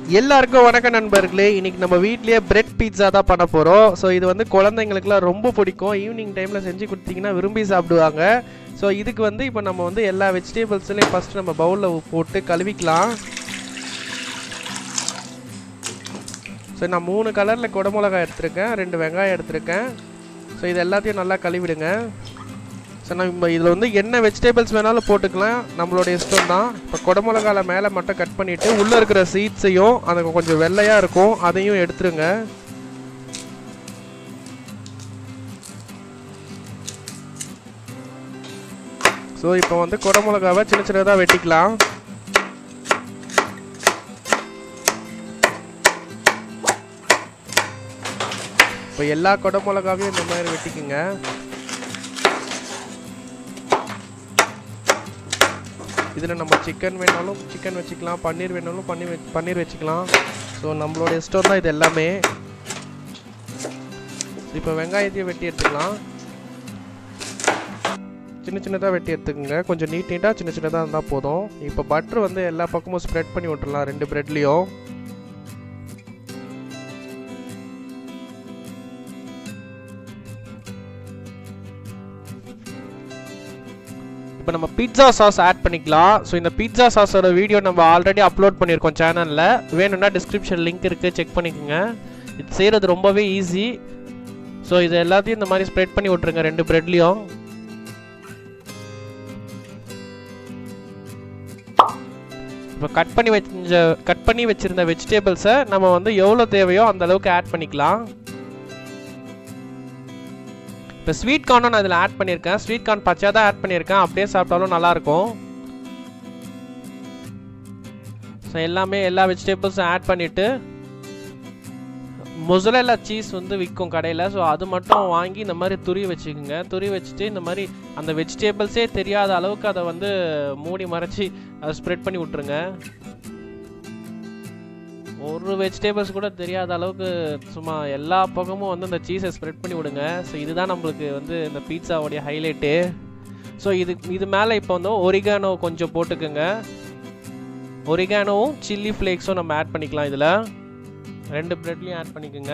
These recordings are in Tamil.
எல்லாருக்கும் வணக்கம் நண்பர்களே இன்னைக்கு நம்ம வீட்லயே பிரெட் பீட்சா தான் பண்ண போறோம் ஸோ இது வந்து குழந்தைங்களுக்குலாம் ரொம்ப பிடிக்கும் ஈவினிங் டைம்ல செஞ்சு கொடுத்தீங்கன்னா விரும்பி சாப்பிடுவாங்க ஸோ இதுக்கு வந்து இப்போ நம்ம வந்து எல்லா வெஜிடபிள்ஸ்லையும் ஃபர்ஸ்ட் நம்ம பவுலில் போட்டு கழுவிக்கலாம் ஸோ நான் மூணு கலரில் குடமிளகாய் எடுத்திருக்கேன் ரெண்டு வெங்காயம் எடுத்திருக்கேன் ஸோ இது எல்லாத்தையும் நல்லா கழுவிடுங்க ஸோ நம்ம இதில் வந்து என்ன வெஜிடபிள்ஸ் வேணாலும் போட்டுக்கலாம் நம்மளோட இஷ்டம் தான் இப்போ குடமிளகால மேலே மட்டும் கட் பண்ணிவிட்டு உள்ளே இருக்கிற சீட்ஸையும் அது கொஞ்சம் வெள்ளையாக இருக்கும் அதையும் எடுத்துருங்க ஸோ இப்போ வந்து குடமிளகாவை சின்ன சின்னதாக வெட்டிக்கலாம் இப்போ எல்லா குடமிளகாவையும் இந்த மாதிரி வெட்டிக்குங்க இதில் நம்ம சிக்கன் வேணாலும் சிக்கன் வச்சுக்கலாம் பன்னீர் வேணாலும் பன்னீர் வச்சு பன்னீர் வச்சுக்கலாம் ஸோ நம்மளோட இஷ்டம் தான் இது எல்லாமே இப்போ வெங்காயத்தையும் வெட்டி எடுத்துக்கலாம் சின்ன சின்னதாக வெட்டி எடுத்துக்கோங்க கொஞ்சம் நீட் நீட்டாக சின்ன சின்னதாக இருந்தால் போதும் இப்போ பட்டர் வந்து எல்லா பக்கமும் ஸ்ப்ரெட் பண்ணி விட்டுறலாம் ரெண்டு ப்ரெட்லேயும் இப்போ நம்ம பீட்சா சாஸ் ஆட் பண்ணிக்கலாம் ஸோ இந்த பீட்சா சாஸோட வீடியோ நம்ம ஆல்ரெடி அப்லோட் பண்ணியிருக்கோம் சேனலில் வேணும்னா டிஸ்கிரிப்ஷன் லிங்க் இருக்குது செக் பண்ணிக்கோங்க இது செய்கிறது ரொம்பவே ஈஸி ஸோ இது எல்லாத்தையும் இந்த மாதிரி ஸ்ப்ரெட் பண்ணி விட்ருங்க ரெண்டு ப்ரெட்லேயும் இப்போ கட் பண்ணி வச்ச கட் பண்ணி வச்சுருந்த வெஜிடபிள்ஸை நம்ம வந்து எவ்வளோ தேவையோ அந்த அளவுக்கு ஆட் பண்ணிக்கலாம் இப்போ ஸ்வீட் கார்னும் நான் இதில் ஆட் பண்ணியிருக்கேன் ஸ்வீட் கார்ன் பச்சையாக தான் ஆட் பண்ணியிருக்கேன் அப்படியே சாப்பிட்டாலும் நல்லாயிருக்கும் ஸோ எல்லாமே எல்லா வெஜிடபிள்ஸும் ஆட் பண்ணிவிட்டு மொசலெல்லா சீஸ் வந்து விற்கும் கடையில் ஸோ அது மட்டும் வாங்கி இந்த மாதிரி துரி வச்சுக்கோங்க துரி வச்சுட்டு இந்த மாதிரி அந்த வெஜிடபிள்ஸே தெரியாத அளவுக்கு அதை வந்து மூடி மறைச்சி அதை ஸ்ப்ரெட் பண்ணி விட்ருங்க ஒரு வெஜிடபிள்ஸ் கூட தெரியாத அளவுக்கு சும்மா எல்லா பக்கமும் வந்து அந்த சீஸை ஸ்ப்ரெட் பண்ணி விடுங்க ஸோ இதுதான் நம்மளுக்கு வந்து இந்த பீட்சாவுடைய ஹைலைட்டு ஸோ இது இது மேலே இப்போ வந்து ஒரிகானோ கொஞ்சம் போட்டுக்கோங்க ஒரிகானோவும் சில்லி ஃப்ளேக்ஸும் நம்ம ஆட் பண்ணிக்கலாம் இதில் ரெண்டு ப்ரெட்லேயும் ஆட் பண்ணிக்கோங்க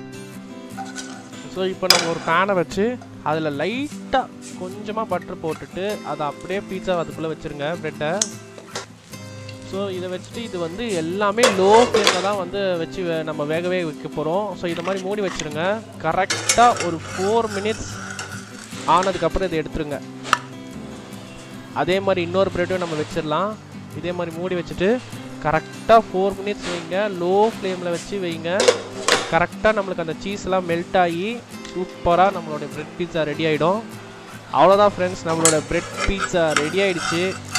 ஸோ இப்போ நம்ம ஒரு பேனை வச்சு அதில் லைட்டாக கொஞ்சமாக பட்டர் போட்டுட்டு அதை அப்படியே பீட்சா அதுக்குள்ளே வச்சுருங்க ப்ரெட்டை ஸோ இதை வச்சுட்டு இது வந்து எல்லாமே லோ ஃப்ளேமில் தான் வந்து வச்சு வே- நம்ம வேகவே வைக்க போகிறோம் ஸோ இதை மாதிரி மூடி வச்சுருங்க கரெக்டாக ஒரு ஃபோர் மினிட்ஸ் ஆனதுக்கப்புறம் இதை எடுத்துருங்க அதே மாதிரி இன்னொரு ப்ரெட்டும் நம்ம வச்சிடலாம் இதே மாதிரி மூடி வச்சுட்டு கரெக்டாக ஃபோர் மினிட்ஸ் வைங்க லோ ஃப்ளேமில் வச்சு வைங்க கரெக்டாக நம்மளுக்கு அந்த சீஸ்லாம் மெல்ட் ஆகி சூப்பராக நம்மளோட பிரெட் பீட்சா ரெடி ஆகிடும் அவ்வளோதான் ஃப்ரெண்ட்ஸ் நம்மளோட பிரெட் பீட்சா ரெடி ஆயிடுச்சு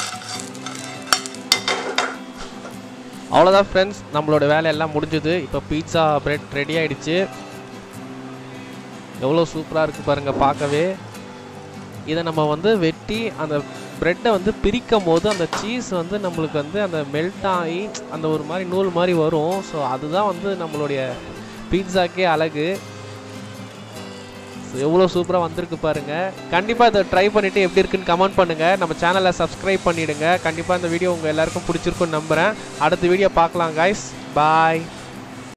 அவ்வளோதான் ஃப்ரெண்ட்ஸ் நம்மளோட வேலையெல்லாம் முடிஞ்சுது இப்போ பீட்சா பிரெட் ரெடி ஆயிடுச்சு எவ்வளோ சூப்பராக இருக்குது பாருங்கள் பார்க்கவே இதை நம்ம வந்து வெட்டி அந்த ப்ரெட்டை வந்து பிரிக்கும் போது அந்த சீஸ் வந்து நம்மளுக்கு வந்து அந்த மெல்ட் ஆகி அந்த ஒரு மாதிரி நூல் மாதிரி வரும் ஸோ அதுதான் வந்து நம்மளுடைய பீட்சாக்கே அழகு So, எவ்வளோ சூப்பராக வந்திருக்கு பாருங்க கண்டிப்பாக இதை ட்ரை பண்ணிவிட்டு எப்படி இருக்குன்னு கமெண்ட் பண்ணுங்கள் நம்ம சேனலை சப்ஸ்கிரைப் பண்ணிவிடுங்க கண்டிப்பாக இந்த வீடியோ உங்கள் எல்லாருக்கும் பிடிச்சிருக்குன்னு நம்புகிறேன் அடுத்த வீடியோ பார்க்கலாம் guys பாய்